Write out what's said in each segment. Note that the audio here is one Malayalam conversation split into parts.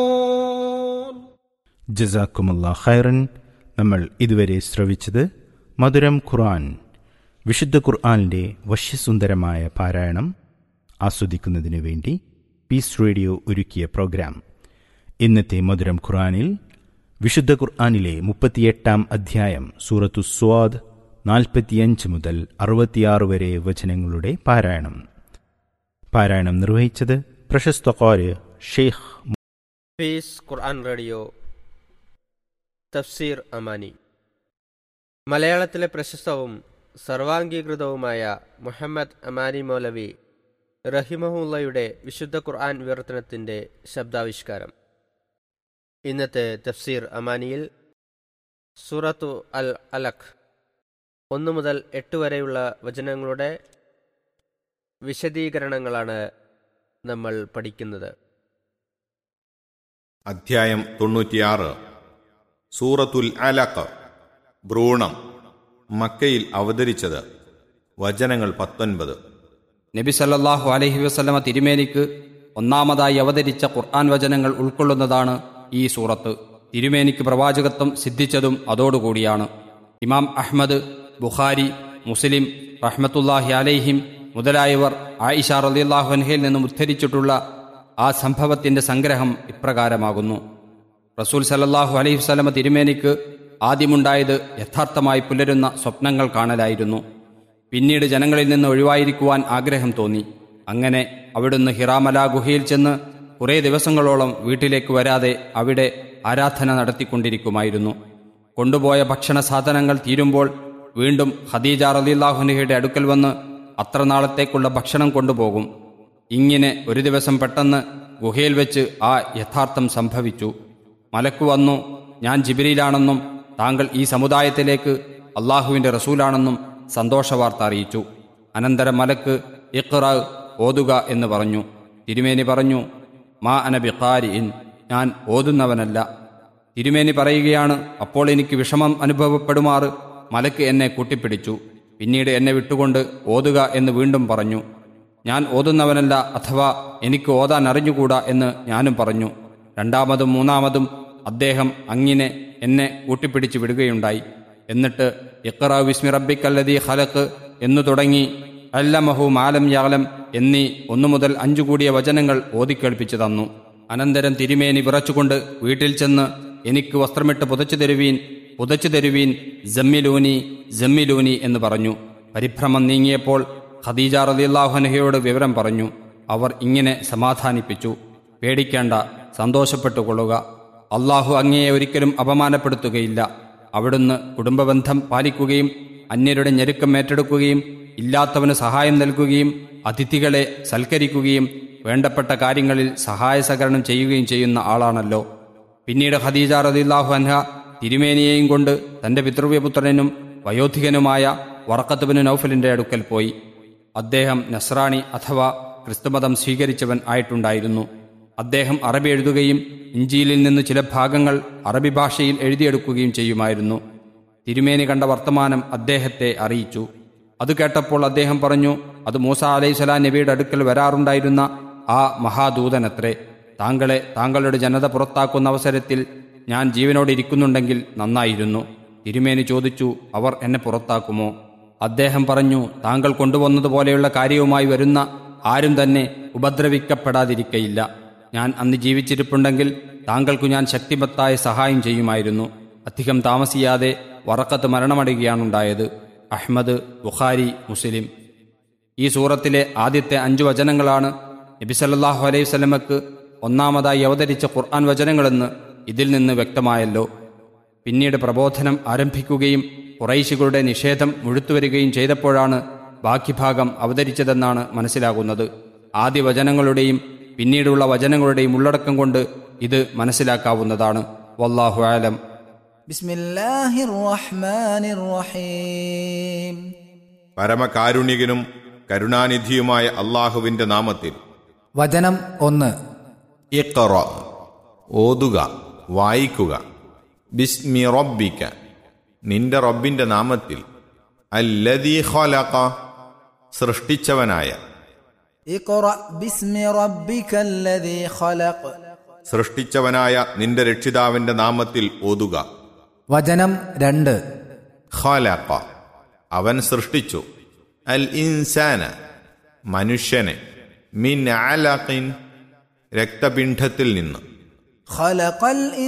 ജസാക്കുമുള്ള ഖൈറൻ നമ്മൾ ഇതുവരെ ശ്രവിച്ചത് മധുരം ഖുർആൻ വിശുദ്ധ ഖുർആാനിൻ്റെ വശ്യസുന്ദരമായ പാരായണം ആസ്വദിക്കുന്നതിനു വേണ്ടി പീസ് റേഡിയോ ഒരുക്കിയ പ്രോഗ്രാം ഇന്നത്തെ മധുരം ഖുർആനിൽ വിശുദ്ധ ഖുർആാനിലെ മുപ്പത്തിയെട്ടാം അധ്യായം സൂറത്തു സ്വാദ് നാൽപ്പത്തിയഞ്ച് മുതൽ അറുപത്തിയാറ് വരെ വചനങ്ങളുടെ പാരായണം പാരായണം നിർവഹിച്ചത് പ്രശസ്ത കോര് ഷെയ്ഖ് പീസ് ഖുർആൻ റേഡിയോ തഫ്സീർ അമാനി മലയാളത്തിലെ പ്രശസ്തവും സർവാംഗീകൃതവുമായ മുഹമ്മദ് അമാനി മൗലവി റഹിമഹുല്ലയുടെ വിശുദ്ധ ഖുർആൻ വിവർത്തനത്തിൻ്റെ ശബ്ദാവിഷ്കാരം ഇന്നത്തെ തഫ്സീർ അമാനിയിൽ സൂറത്തു അൽ അലഖ് ഒന്ന് മുതൽ എട്ട് വരെയുള്ള വചനങ്ങളുടെ വിശദീകരണങ്ങളാണ് നമ്മൾ പഠിക്കുന്നത് അധ്യായം തൊണ്ണൂറ്റിയാറ് സൂറത്തുൽ അലഖ് ഭ്രൂണം മക്കയിൽ അവതരിച്ചത് വചനങ്ങൾ പത്തൊൻപത് നബി സല്ലല്ലാഹു അലൈഹി വസല്ലമ തിരുമേനിക്ക് ഒന്നാമതായി അവതരിച്ച ഖുർആൻ വചനങ്ങൾ ഉൾക്കൊള്ളുന്നതാണ് ഈ സൂറത്ത് തിരുമേനിക്ക് പ്രവാചകത്വം സിദ്ധിച്ചതും അതോടുകൂടിയാണ് ഇമാം അഹ്മദ് ബുഖാരി മുസ്ലിം റഹ്മത്തുല്ലാഹി അലൈഹിം മുതലായവർ ആയിഷ റളിയല്ലാഹു അൻഹയിൽ നിന്നും ഉദ്ധരിച്ചിട്ടുള്ള ആ സംഭവത്തിന്റെ സംഗ്രഹം ഇപ്രകാരമാകുന്നു റസൂൽ സല്ലല്ലാഹു അലൈഹി വസല്ലമ തിരുമേനിക്ക് ആദ്യമുണ്ടായത് യഥാർത്ഥമായി പുലരുന്ന സ്വപ്നങ്ങൾ കാണലായിരുന്നു പിന്നീട് ജനങ്ങളിൽ നിന്ന് ഒഴിവായിരിക്കുവാൻ ആഗ്രഹം തോന്നി അങ്ങനെ അവിടുന്ന് ഹിറാമല ഗുഹയിൽ ചെന്ന് കുറേ ദിവസങ്ങളോളം വീട്ടിലേക്ക് വരാതെ അവിടെ ആരാധന നടത്തിക്കൊണ്ടിരിക്കുമായിരുന്നു കൊണ്ടുപോയ ഭക്ഷണ സാധനങ്ങൾ തീരുമ്പോൾ വീണ്ടും ഖദീജ റലില്ലാഹുനഹയുടെ അടുക്കൽ വന്ന് അത്ര നാളത്തേക്കുള്ള ഭക്ഷണം കൊണ്ടുപോകും ഇങ്ങനെ ഒരു ദിവസം പെട്ടെന്ന് ഗുഹയിൽ വെച്ച് ആ യഥാർത്ഥം സംഭവിച്ചു മലക്കു വന്നു ഞാൻ ജിബിരിയിലാണെന്നും താങ്കൾ ഈ സമുദായത്തിലേക്ക് അള്ളാഹുവിന്റെ റസൂലാണെന്നും സന്തോഷവാർത്ത അറിയിച്ചു അനന്തരം മലക്ക് ഇഖ്റ ഓതുക എന്ന് പറഞ്ഞു തിരുമേനി പറഞ്ഞു മാ അന ബിഖാരിൻ ഞാൻ ഓതുന്നവനല്ല തിരുമേനി പറയുകയാണ് അപ്പോൾ എനിക്ക് വിഷമം അനുഭവപ്പെടുമാറ് മലക്ക് എന്നെ കൂട്ടിപ്പിടിച്ചു പിന്നീട് എന്നെ വിട്ടുകൊണ്ട് ഓതുക എന്ന് വീണ്ടും പറഞ്ഞു ഞാൻ ഓതുന്നവനല്ല അഥവാ എനിക്ക് ഓതാൻ അറിഞ്ഞുകൂടാ എന്ന് ഞാനും പറഞ്ഞു രണ്ടാമതും മൂന്നാമതും അദ്ദേഹം അങ്ങിനെ എന്നെ കൂട്ടിപ്പിടിച്ച് വിടുകയുണ്ടായി എന്നിട്ട് ഇഖ്റ വിസ്മി റബ്ബിക്കല്ലതി ഖലക്ക് എന്നു തുടങ്ങി അല്ലമഹു മാലം യാലം എന്നീ ഒന്നു മുതൽ അഞ്ചു കൂടിയ വചനങ്ങൾ ഓതിക്കേൾപ്പിച്ചു തന്നു അനന്തരം തിരുമേനി വിറച്ചുകൊണ്ട് വീട്ടിൽ ചെന്ന് എനിക്ക് വസ്ത്രമിട്ട് പുതച്ചു തരുവീൻ പുതച്ചു തരുവീൻ ജമ്മിലൂനി ജമ്മിലൂനി എന്ന് പറഞ്ഞു പരിഭ്രമം നീങ്ങിയപ്പോൾ ഖദീജ റലിയല്ലാഹുനഹയോട് വിവരം പറഞ്ഞു അവർ ഇങ്ങനെ സമാധാനിപ്പിച്ചു പേടിക്കേണ്ട സന്തോഷപ്പെട്ടുകൊള്ളുക അള്ളാഹു അങ്ങയെ ഒരിക്കലും അപമാനപ്പെടുത്തുകയില്ല അവിടുന്ന് കുടുംബബന്ധം പാലിക്കുകയും അന്യരുടെ ഞെരുക്കം ഏറ്റെടുക്കുകയും ഇല്ലാത്തവന് സഹായം നൽകുകയും അതിഥികളെ സൽക്കരിക്കുകയും വേണ്ടപ്പെട്ട കാര്യങ്ങളിൽ സഹായ സഹകരണം ചെയ്യുകയും ചെയ്യുന്ന ആളാണല്ലോ പിന്നീട് ഖദീജ റദില്ലാഹു അൻഹ തിരുമേനിയെയും കൊണ്ട് തന്റെ പിതൃവ്യപുത്രനും വയോധികനുമായ വറക്കത്തുബിന് നൌഫലിന്റെ അടുക്കൽ പോയി അദ്ദേഹം നസ്രാണി അഥവാ ക്രിസ്തുമതം സ്വീകരിച്ചവൻ ആയിട്ടുണ്ടായിരുന്നു അദ്ദേഹം അറബി എഴുതുകയും ഇഞ്ചിയിലിൽ നിന്ന് ചില ഭാഗങ്ങൾ അറബി ഭാഷയിൽ എഴുതിയെടുക്കുകയും ചെയ്യുമായിരുന്നു തിരുമേനി കണ്ട വർത്തമാനം അദ്ദേഹത്തെ അറിയിച്ചു അത് കേട്ടപ്പോൾ അദ്ദേഹം പറഞ്ഞു അത് മൂസ അലൈഹിസ്സലാം നബിയുടെ അടുക്കൽ വരാറുണ്ടായിരുന്ന ആ മഹാദൂതനത്രേ താങ്കളെ താങ്കളുടെ ജനത പുറത്താക്കുന്ന അവസരത്തിൽ ഞാൻ ജീവനോടെ ഇരിക്കുന്നുണ്ടെങ്കിൽ നന്നായിരുന്നു തിരുമേനി ചോദിച്ചു അവർ എന്നെ പുറത്താക്കുമോ അദ്ദേഹം പറഞ്ഞു താങ്കൾ കൊണ്ടുവന്നതുപോലെയുള്ള കാര്യവുമായി വരുന്ന ആരും തന്നെ ഉപദ്രവിക്കപ്പെടാതിരിക്കയില്ല ഞാൻ അന്ന് ജീവിച്ചിരിപ്പുണ്ടെങ്കിൽ താങ്കൾക്കു ഞാൻ ശക്തിമത്തായ സഹായം ചെയ്യുമായിരുന്നു അധികം താമസിയാതെ വറക്കത്ത് മരണമടയുകയാണുണ്ടായത് അഹ്മദ് ബുഖാരി മുസ്ലിം ഈ സൂറത്തിലെ ആദ്യത്തെ അഞ്ചു വചനങ്ങളാണ് നബിസല്ലാഹു അലൈഹി സ്വലമക്ക് ഒന്നാമതായി അവതരിച്ച ഖുർആൻ വചനങ്ങളെന്ന് ഇതിൽ നിന്ന് വ്യക്തമായല്ലോ പിന്നീട് പ്രബോധനം ആരംഭിക്കുകയും കുറൈശികളുടെ നിഷേധം മുഴുത്തുവരികയും ചെയ്തപ്പോഴാണ് ബാക്കി ഭാഗം അവതരിച്ചതെന്നാണ് മനസ്സിലാകുന്നത് ആദ്യ വചനങ്ങളുടെയും പിന്നീടുള്ള വചനങ്ങളുടെയും ഉള്ളടക്കം കൊണ്ട് ഇത് മനസ്സിലാക്കാവുന്നതാണ് വല്ലാഹു ആലം بسم الله الرحمن الرحيم പരമകാരുണികനും കരുണാനിധിയുമായ അള്ളാഹുവിന്റെ നാമത്തിൽ വചനം ഒന്ന് ഇഖ്റ ഓതുക വായിക്കുക ബിസ്മി റബ്ബിക നിന്റെ റബ്ബിന്റെ നാമത്തിൽ അല്ലദീ ഖലഖ സൃഷ്ടിച്ചവനായ اقرأ باسم ربك الذي خلق സൃഷ്ടിച്ചവനായ നിന്റെ രക്ഷിതാവിന്റെ നാമത്തിൽ ഓതുക വചനം രണ്ട് ഖലഖ അവൻ സൃഷ്ടിച്ചു അൽ ഇൻസാന മനുഷ്യനെ മിൻ അലഖിൻ രക്തപിണ്ഡത്തിൽ നിന്ന് خلق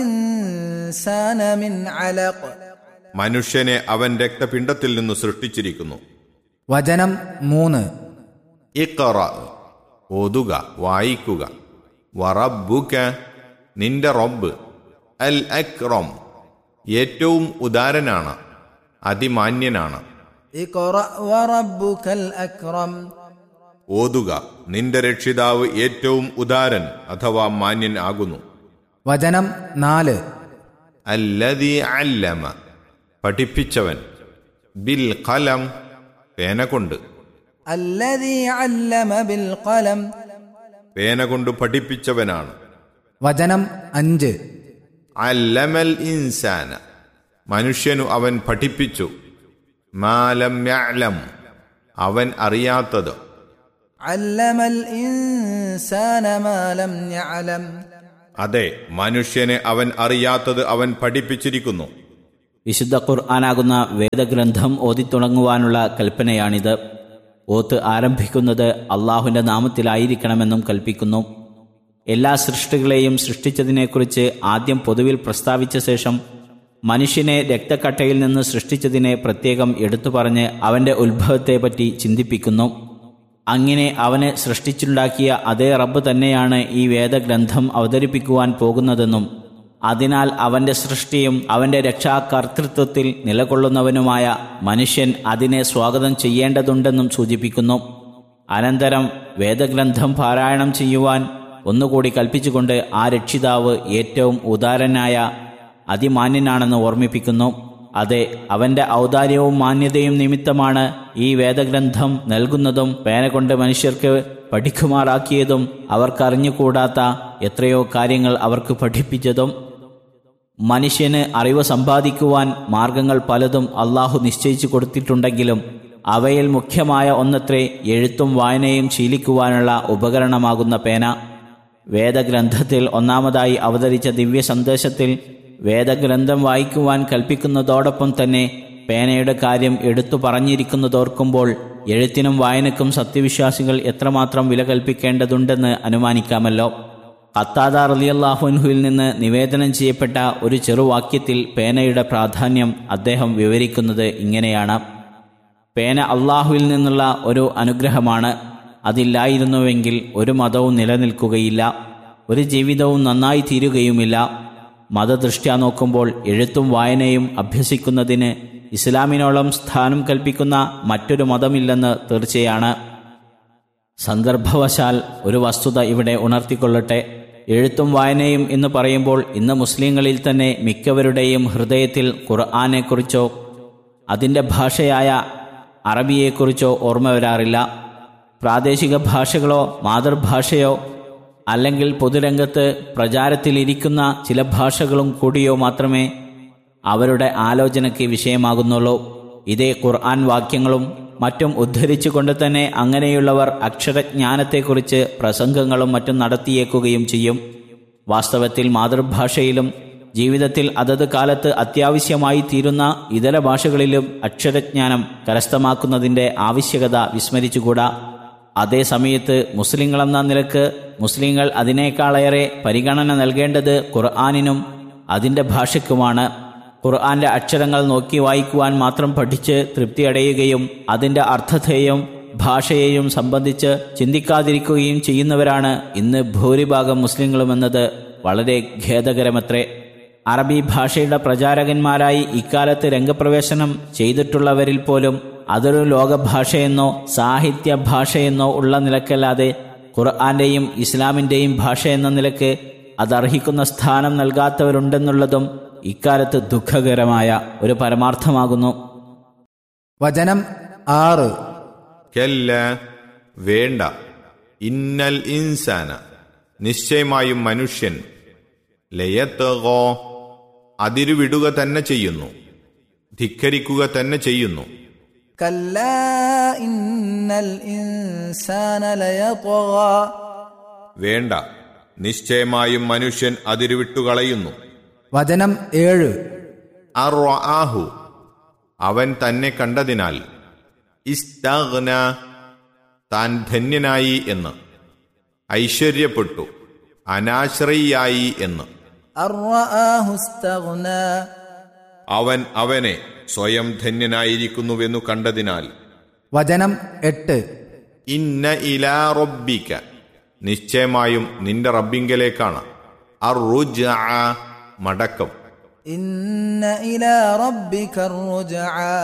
الإنسان من علق മനുഷ്യനെ അവൻ രക്തപിണ്ഡത്തിൽ നിന്ന് സൃഷ്ടിച്ചിരിക്കുന്നു വചനം മൂന്ന് ഇഖറ ഓതുക വായിക്കുക വറബുക നിന്റെ റബ്ബ് അൽ അക്രം ഏറ്റവും ഉദാരനാണ് അതിമാന്യനാണ് اقرأ وربك الأكرم ഓതുക നിന്റെ രക്ഷിതാവ് ഏറ്റവും ഉദാരൻ അഥവാ മാന്യൻ ആകുന്നു വചനം നാല് അല്ലതി അല്ലമ പഠിപ്പിച്ചവൻ ബിൽ കലം പേന കൊണ്ട് الذي علم بالقلم പേന കൊണ്ട് പഠിപ്പിച്ചവനാണ് വചനം അഞ്ച് അല്ലമൽ ഇൻസാന മനുഷ്യനു അവൻ പഠിപ്പിച്ചു മാലം യഅലം അവൻ അറിയാത്തത് علم الإنسان ما لم يعلم അതെ മനുഷ്യനെ അവൻ അറിയാത്തത് അവൻ പഠിപ്പിച്ചിരിക്കുന്നു വിശുദ്ധ ഖുർആനാകുന്ന വേദഗ്രന്ഥം ഓതിത്തുടങ്ങുവാനുള്ള കൽപ്പനയാണിത് ഓത്ത് ആരംഭിക്കുന്നത് അള്ളാഹുവിൻ്റെ നാമത്തിലായിരിക്കണമെന്നും കൽപ്പിക്കുന്നു എല്ലാ സൃഷ്ടികളെയും സൃഷ്ടിച്ചതിനെക്കുറിച്ച് ആദ്യം പൊതുവിൽ പ്രസ്താവിച്ച ശേഷം മനുഷ്യനെ രക്തക്കട്ടയിൽ നിന്ന് സൃഷ്ടിച്ചതിനെ പ്രത്യേകം എടുത്തു പറഞ്ഞ് അവൻ്റെ ഉത്ഭവത്തെപ്പറ്റി ചിന്തിപ്പിക്കുന്നു അങ്ങനെ അവനെ സൃഷ്ടിച്ചുണ്ടാക്കിയ അതേ റബ്ബ് തന്നെയാണ് ഈ വേദഗ്രന്ഥം അവതരിപ്പിക്കുവാൻ പോകുന്നതെന്നും അതിനാൽ അവന്റെ സൃഷ്ടിയും അവന്റെ രക്ഷാകർത്തൃത്വത്തിൽ നിലകൊള്ളുന്നവനുമായ മനുഷ്യൻ അതിനെ സ്വാഗതം ചെയ്യേണ്ടതുണ്ടെന്നും സൂചിപ്പിക്കുന്നു അനന്തരം വേദഗ്രന്ഥം പാരായണം ചെയ്യുവാൻ ഒന്നുകൂടി കൽപ്പിച്ചുകൊണ്ട് ആ രക്ഷിതാവ് ഏറ്റവും ഉദാരനായ അതിമാന്യനാണെന്ന് ഓർമ്മിപ്പിക്കുന്നു അതെ അവന്റെ ഔദാര്യവും മാന്യതയും നിമിത്തമാണ് ഈ വേദഗ്രന്ഥം നൽകുന്നതും പേന കൊണ്ട് മനുഷ്യർക്ക് പഠിക്കുമാറാക്കിയതും അവർക്കറിഞ്ഞുകൂടാത്ത എത്രയോ കാര്യങ്ങൾ അവർക്ക് പഠിപ്പിച്ചതും മനുഷ്യന് അറിവ് സമ്പാദിക്കുവാൻ മാർഗങ്ങൾ പലതും അള്ളാഹു നിശ്ചയിച്ചു കൊടുത്തിട്ടുണ്ടെങ്കിലും അവയിൽ മുഖ്യമായ ഒന്നത്രേ എഴുത്തും വായനയും ശീലിക്കുവാനുള്ള ഉപകരണമാകുന്ന പേന വേദഗ്രന്ഥത്തിൽ ഒന്നാമതായി അവതരിച്ച ദിവ്യ സന്ദേശത്തിൽ വേദഗ്രന്ഥം വായിക്കുവാൻ കൽപ്പിക്കുന്നതോടൊപ്പം തന്നെ പേനയുടെ കാര്യം എടുത്തു പറഞ്ഞിരിക്കുന്നതോർക്കുമ്പോൾ എഴുത്തിനും വായനക്കും സത്യവിശ്വാസികൾ എത്രമാത്രം വില കൽപ്പിക്കേണ്ടതുണ്ടെന്ന് അനുമാനിക്കാമല്ലോ ഖത്താദ റലിയല്ലാഹുൻഹുവിൽ നിന്ന് നിവേദനം ചെയ്യപ്പെട്ട ഒരു ചെറുവാക്യത്തിൽ പേനയുടെ പ്രാധാന്യം അദ്ദേഹം വിവരിക്കുന്നത് ഇങ്ങനെയാണ് പേന അള്ളാഹുവിൽ നിന്നുള്ള ഒരു അനുഗ്രഹമാണ് അതില്ലായിരുന്നുവെങ്കിൽ ഒരു മതവും നിലനിൽക്കുകയില്ല ഒരു ജീവിതവും നന്നായി തീരുകയുമില്ല മതദൃഷ്ട്യാ നോക്കുമ്പോൾ എഴുത്തും വായനയും അഭ്യസിക്കുന്നതിന് ഇസ്ലാമിനോളം സ്ഥാനം കൽപ്പിക്കുന്ന മറ്റൊരു മതമില്ലെന്ന് തീർച്ചയാണ് സന്ദർഭവശാൽ ഒരു വസ്തുത ഇവിടെ ഉണർത്തിക്കൊള്ളട്ടെ എഴുത്തും വായനയും എന്ന് പറയുമ്പോൾ ഇന്ന് മുസ്ലിങ്ങളിൽ തന്നെ മിക്കവരുടെയും ഹൃദയത്തിൽ ഖുർആാനെക്കുറിച്ചോ അതിൻ്റെ ഭാഷയായ അറബിയെക്കുറിച്ചോ ഓർമ്മ വരാറില്ല പ്രാദേശിക ഭാഷകളോ മാതൃഭാഷയോ അല്ലെങ്കിൽ പൊതുരംഗത്ത് പ്രചാരത്തിലിരിക്കുന്ന ചില ഭാഷകളും കൂടിയോ മാത്രമേ അവരുടെ ആലോചനയ്ക്ക് വിഷയമാകുന്നുള്ളൂ ഇതേ ഖുർആൻ വാക്യങ്ങളും മറ്റും ഉദ്ധരിച്ചുകൊണ്ട് തന്നെ അങ്ങനെയുള്ളവർ അക്ഷരജ്ഞാനത്തെക്കുറിച്ച് പ്രസംഗങ്ങളും മറ്റും നടത്തിയേക്കുകയും ചെയ്യും വാസ്തവത്തിൽ മാതൃഭാഷയിലും ജീവിതത്തിൽ അതത് കാലത്ത് അത്യാവശ്യമായി തീരുന്ന ഇതര ഭാഷകളിലും അക്ഷരജ്ഞാനം കരസ്ഥമാക്കുന്നതിൻ്റെ ആവശ്യകത വിസ്മരിച്ചുകൂടാ അതേ സമയത്ത് മുസ്ലിങ്ങളെന്ന നിലക്ക് മുസ്ലിങ്ങൾ അതിനേക്കാളേറെ പരിഗണന നൽകേണ്ടത് ഖുർആാനിനും അതിൻ്റെ ഭാഷയ്ക്കുമാണ് ഖുർആന്റെ അക്ഷരങ്ങൾ നോക്കി വായിക്കുവാൻ മാത്രം പഠിച്ച് തൃപ്തിയടയുകയും അതിൻ്റെ അർത്ഥത്തെയും ഭാഷയെയും സംബന്ധിച്ച് ചിന്തിക്കാതിരിക്കുകയും ചെയ്യുന്നവരാണ് ഇന്ന് ഭൂരിഭാഗം മുസ്ലിങ്ങളുമെന്നത് വളരെ ഖേദകരമത്രേ അറബി ഭാഷയുടെ പ്രചാരകന്മാരായി ഇക്കാലത്ത് രംഗപ്രവേശനം ചെയ്തിട്ടുള്ളവരിൽ പോലും അതൊരു ലോകഭാഷയെന്നോ സാഹിത്യ ഭാഷയെന്നോ ഉള്ള നിലക്കല്ലാതെ ഖുർആന്റെയും ഇസ്ലാമിന്റെയും ഭാഷ എന്ന നിലക്ക് അതർഹിക്കുന്ന സ്ഥാനം നൽകാത്തവരുണ്ടെന്നുള്ളതും ഇക്കാലത്ത് ദുഃഖകരമായ ഒരു പരമാർത്ഥമാകുന്നു വചനം ആറ് കല്ല വേണ്ട ഇന്നൽ ഇൻസാന നിശ്ചയമായും മനുഷ്യൻ ലയത്തകോ അതിരുവിടുക തന്നെ ചെയ്യുന്നു ധിക്കരിക്കുക തന്നെ ചെയ്യുന്നു كلا إن الإنسان ليطغى വേണ്ട നിശ്ചയമായും മനുഷ്യൻ അതിരുവിട്ടുകളയുന്നു വചനം ഏഴ് അർആഹു അവൻ തന്നെ കണ്ടതിനാൽ ഇസ്തഗ്ന താൻ ധന്യനായി എന്ന് ഐശ്വര്യപ്പെട്ടു അനാശ്രയിയായി എന്ന് الرآه استغنى അവൻ അവനെ സ്വയം ധന്യനായിരിക്കുന്നുവെന്നു കണ്ടതിനാൽ വചനം എട്ട് ഇന്ന ഇലാ റബ്ബിക നിശ്ചയമായും നിന്റെ റബ്ബിങ്കലേക്കാണ് അറുജ മടക്കം إن إلى ربك الرجعى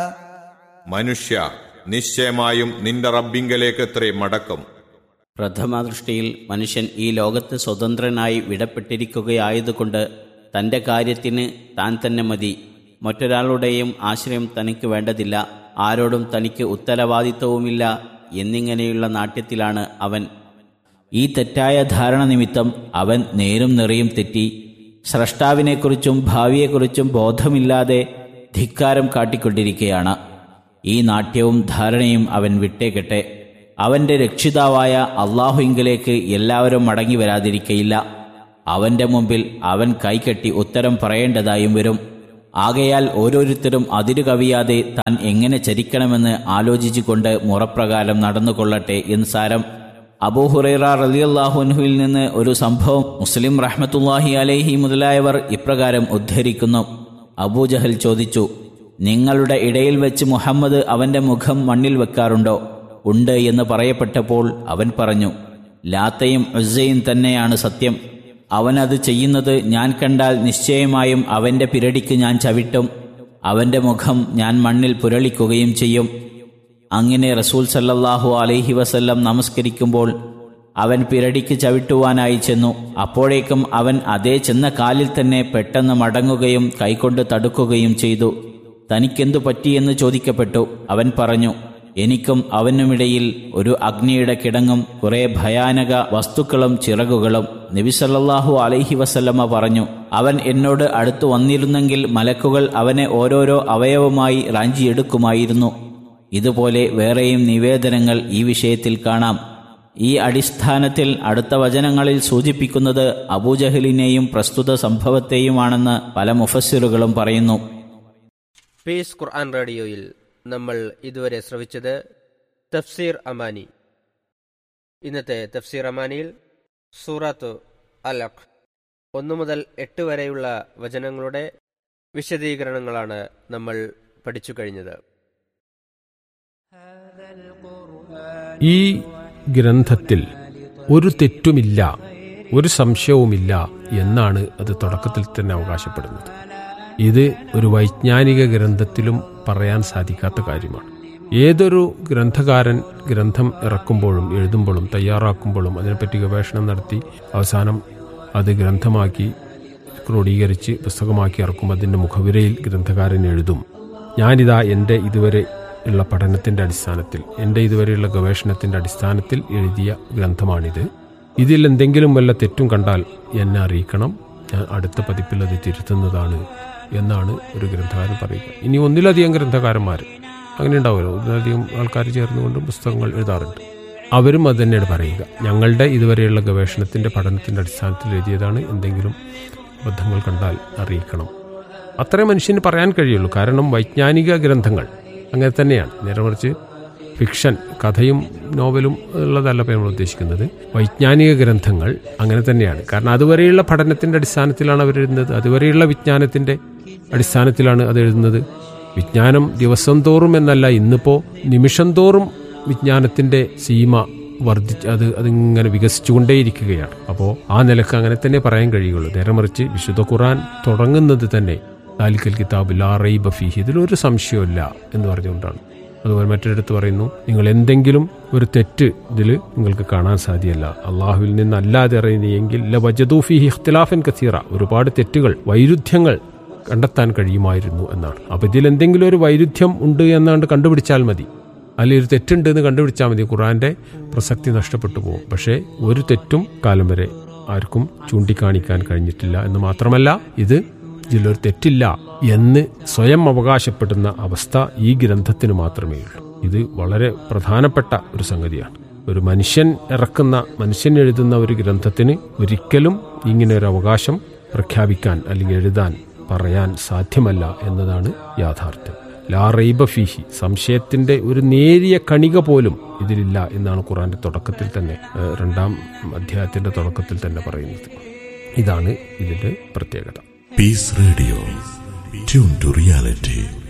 മനുഷ്യ നിശ്ചയമായും നിന്റെ റബ്ബിങ്കലേക്കത്രേ മടക്കം പ്രഥമദൃഷ്ടിയിൽ മനുഷ്യൻ ഈ ലോകത്ത് സ്വതന്ത്രനായി വിടപ്പെട്ടിരിക്കുകയായതുകൊണ്ട് തൻ്റെ കാര്യത്തിന് താൻ തന്നെ മതി മറ്റൊരാളുടെയും ആശ്രയം തനിക്ക് വേണ്ടതില്ല ആരോടും തനിക്ക് ഉത്തരവാദിത്വവുമില്ല എന്നിങ്ങനെയുള്ള നാട്യത്തിലാണ് അവൻ ഈ തെറ്റായ ധാരണ നിമിത്തം അവൻ നേരും നിറയും തെറ്റി സ്രഷ്ടാവിനെക്കുറിച്ചും ഭാവിയെക്കുറിച്ചും ബോധമില്ലാതെ ധിക്കാരം കാട്ടിക്കൊണ്ടിരിക്കുകയാണ് ഈ നാട്യവും ധാരണയും അവൻ വിട്ടേക്കട്ടെ അവന്റെ രക്ഷിതാവായ അള്ളാഹുവിങ്കിലേക്ക് എല്ലാവരും മടങ്ങി വരാതിരിക്കയില്ല അവന്റെ മുമ്പിൽ അവൻ കൈകെട്ടി ഉത്തരം പറയേണ്ടതായും വരും ആകയാൽ ഓരോരുത്തരും അതിരു കവിയാതെ താൻ എങ്ങനെ ചരിക്കണമെന്ന് ആലോചിച്ചുകൊണ്ട് മുറപ്രകാരം നടന്നുകൊള്ളട്ടെ എന്ന് സാരം അബൂഹുറൈറ റലിയല്ലാഹുൻഹുവിൽ നിന്ന് ഒരു സംഭവം മുസ്ലിം റഹ്മത്തുല്ലാഹി അലൈഹി മുതലായവർ ഇപ്രകാരം ഉദ്ധരിക്കുന്നു അബൂജഹൽ ചോദിച്ചു നിങ്ങളുടെ ഇടയിൽ വെച്ച് മുഹമ്മദ് അവന്റെ മുഖം മണ്ണിൽ വെക്കാറുണ്ടോ ഉണ്ട് എന്ന് പറയപ്പെട്ടപ്പോൾ അവൻ പറഞ്ഞു ലാത്തയും ഉസ്സയും തന്നെയാണ് സത്യം അവനത് ചെയ്യുന്നത് ഞാൻ കണ്ടാൽ നിശ്ചയമായും അവന്റെ പിരടിക്ക് ഞാൻ ചവിട്ടും അവന്റെ മുഖം ഞാൻ മണ്ണിൽ പുരളിക്കുകയും ചെയ്യും അങ്ങനെ റസൂൽ സല്ലല്ലാഹു അലൈഹി വസല്ലം നമസ്കരിക്കുമ്പോൾ അവൻ പിരടിക്ക് ചവിട്ടുവാനായി ചെന്നു അപ്പോഴേക്കും അവൻ അതേ ചെന്ന കാലിൽ തന്നെ പെട്ടെന്ന് മടങ്ങുകയും കൈകൊണ്ട് തടുക്കുകയും ചെയ്തു തനിക്കെന്തു പറ്റിയെന്ന് ചോദിക്കപ്പെട്ടു അവൻ പറഞ്ഞു എനിക്കും അവനുമിടയിൽ ഒരു അഗ്നിയുടെ കിടങ്ങും കുറെ ഭയാനക വസ്തുക്കളും ചിറകുകളും നബിസല്ലാഹു അലൈഹി വസല്ലമ്മ പറഞ്ഞു അവൻ എന്നോട് അടുത്തു വന്നിരുന്നെങ്കിൽ മലക്കുകൾ അവനെ ഓരോരോ അവയവമായി റാഞ്ചിയെടുക്കുമായിരുന്നു ഇതുപോലെ വേറെയും നിവേദനങ്ങൾ ഈ വിഷയത്തിൽ കാണാം ഈ അടിസ്ഥാനത്തിൽ അടുത്ത വചനങ്ങളിൽ സൂചിപ്പിക്കുന്നത് അബൂജഹലിനെയും പ്രസ്തുത സംഭവത്തെയുമാണെന്ന് പല മുഫസ്സിറുകളും പറയുന്നു പീസ് ഖുർആൻ റേഡിയോയിൽ നമ്മൾ ഇതുവരെ ശ്രവിച്ചത് തഫ്സീർ അമാനി ഇന്നത്തെ തഫ്സീർ അമാനിയിൽ സൂറത്ത് അലഖ് ഒന്നു മുതൽ എട്ട് വരെയുള്ള വചനങ്ങളുടെ വിശദീകരണങ്ങളാണ് നമ്മൾ പഠിച്ചു കഴിഞ്ഞത് ഈ ഗ്രന്ഥത്തിൽ ഒരു തെറ്റുമില്ല ഒരു സംശയവുമില്ല എന്നാണ് അത് തുടക്കത്തിൽ തന്നെ അവകാശപ്പെടുന്നത് ഇത് ഒരു വൈജ്ഞാനിക ഗ്രന്ഥത്തിലും പറയാൻ സാധിക്കാത്ത കാര്യമാണ് ഏതൊരു ഗ്രന്ഥകാരൻ ഗ്രന്ഥം ഇറക്കുമ്പോഴും എഴുതുമ്പോഴും തയ്യാറാക്കുമ്പോഴും അതിനെപ്പറ്റി ഗവേഷണം നടത്തി അവസാനം അത് ഗ്രന്ഥമാക്കി ക്രോഡീകരിച്ച് പുസ്തകമാക്കി ഇറക്കുമ്പോൾ അതിൻ്റെ മുഖവിരയിൽ ഗ്രന്ഥകാരൻ എഴുതും ഞാനിതാ എൻ്റെ ഇതുവരെ ഉള്ള പഠനത്തിൻ്റെ അടിസ്ഥാനത്തിൽ എൻ്റെ ഇതുവരെയുള്ള ഗവേഷണത്തിൻ്റെ അടിസ്ഥാനത്തിൽ എഴുതിയ ഗ്രന്ഥമാണിത് ഇതിൽ എന്തെങ്കിലും വല്ല തെറ്റും കണ്ടാൽ എന്നെ അറിയിക്കണം ഞാൻ അടുത്ത പതിപ്പിൽ അത് തിരുത്തുന്നതാണ് എന്നാണ് ഒരു ഗ്രന്ഥകാരൻ പറയുക ഇനി ഒന്നിലധികം ഗ്രന്ഥകാരന്മാർ അങ്ങനെ ഉണ്ടാവുമല്ലോ ഒന്നിലധികം ആൾക്കാർ ചേർന്നുകൊണ്ട് പുസ്തകങ്ങൾ എഴുതാറുണ്ട് അവരും അത് തന്നെയാണ് പറയുക ഞങ്ങളുടെ ഇതുവരെയുള്ള ഗവേഷണത്തിൻ്റെ പഠനത്തിൻ്റെ അടിസ്ഥാനത്തിൽ എഴുതിയതാണ് എന്തെങ്കിലും അബദ്ധങ്ങൾ കണ്ടാൽ അറിയിക്കണം അത്രേ മനുഷ്യന് പറയാൻ കഴിയുള്ളൂ കാരണം വൈജ്ഞാനിക ഗ്രന്ഥങ്ങൾ അങ്ങനെ തന്നെയാണ് നേരെ മറിച്ച് ഫിക്ഷൻ കഥയും നോവലും ഉള്ളതല്ല ഇപ്പോൾ നമ്മൾ ഉദ്ദേശിക്കുന്നത് വൈജ്ഞാനിക ഗ്രന്ഥങ്ങൾ അങ്ങനെ തന്നെയാണ് കാരണം അതുവരെയുള്ള പഠനത്തിന്റെ അടിസ്ഥാനത്തിലാണ് അവർ എഴുതുന്നത് അതുവരെയുള്ള വിജ്ഞാനത്തിന്റെ അടിസ്ഥാനത്തിലാണ് അത് എഴുതുന്നത് വിജ്ഞാനം ദിവസം തോറും എന്നല്ല ഇന്നിപ്പോ നിമിഷം തോറും വിജ്ഞാനത്തിന്റെ സീമ വർദ്ധിച്ച് അത് അതിങ്ങനെ വികസിച്ചുകൊണ്ടേയിരിക്കുകയാണ് അപ്പോൾ ആ നിലക്ക് അങ്ങനെ തന്നെ പറയാൻ കഴിയുള്ളൂ നേരെ മറിച്ച് വിശുദ്ധ ഖുറാൻ തുടങ്ങുന്നത് തന്നെ താലിക്കൽ കിതാബ് ലാ റൈബ ഫീഹി ഇതിലൊരു സംശയമില്ല എന്ന് പറഞ്ഞുകൊണ്ടാണ് അതുപോലെ മറ്റൊരിടത്ത് പറയുന്നു നിങ്ങൾ എന്തെങ്കിലും ഒരു തെറ്റ് ഇതിൽ നിങ്ങൾക്ക് കാണാൻ സാധ്യമല്ല അള്ളാഹുവിൽ നിന്നല്ലാതെ അറിയുന്നെങ്കിൽ ല വജദൂഫി ഇഖ്തിലാഫൻ കസീറ ഒരുപാട് തെറ്റുകൾ വൈരുദ്ധ്യങ്ങൾ കണ്ടെത്താൻ കഴിയുമായിരുന്നു എന്നാണ് അപ്പൊ ഇതിൽ എന്തെങ്കിലും ഒരു വൈരുദ്ധ്യം ഉണ്ട് എന്നാണ്ട് കണ്ടുപിടിച്ചാൽ മതി അല്ലെങ്കിൽ ഒരു തെറ്റുണ്ട് എന്ന് കണ്ടുപിടിച്ചാൽ മതി ഖുറാന്റെ പ്രസക്തി നഷ്ടപ്പെട്ടു പോകും പക്ഷേ ഒരു തെറ്റും കാലം വരെ ആർക്കും ചൂണ്ടിക്കാണിക്കാൻ കഴിഞ്ഞിട്ടില്ല എന്ന് മാത്രമല്ല ഇത് ഇതിലൊരു തെറ്റില്ല എന്ന് സ്വയം അവകാശപ്പെടുന്ന അവസ്ഥ ഈ ഗ്രന്ഥത്തിന് മാത്രമേ ഉള്ളൂ ഇത് വളരെ പ്രധാനപ്പെട്ട ഒരു സംഗതിയാണ് ഒരു മനുഷ്യൻ ഇറക്കുന്ന മനുഷ്യൻ എഴുതുന്ന ഒരു ഗ്രന്ഥത്തിന് ഒരിക്കലും ഇങ്ങനെ ഒരു അവകാശം പ്രഖ്യാപിക്കാൻ അല്ലെങ്കിൽ എഴുതാൻ പറയാൻ സാധ്യമല്ല എന്നതാണ് യാഥാർത്ഥ്യം ലാ റൈബ ഫീഹി സംശയത്തിന്റെ ഒരു നേരിയ കണിക പോലും ഇതിലില്ല എന്നാണ് ഖുറാന്റെ തുടക്കത്തിൽ തന്നെ ഏഹ്, രണ്ടാം അധ്യായത്തിന്റെ തുടക്കത്തിൽ തന്നെ പറയുന്നത് ഇതാണ് ഇതിന്റെ പ്രത്യേകത Peace Radio. Tune to reality.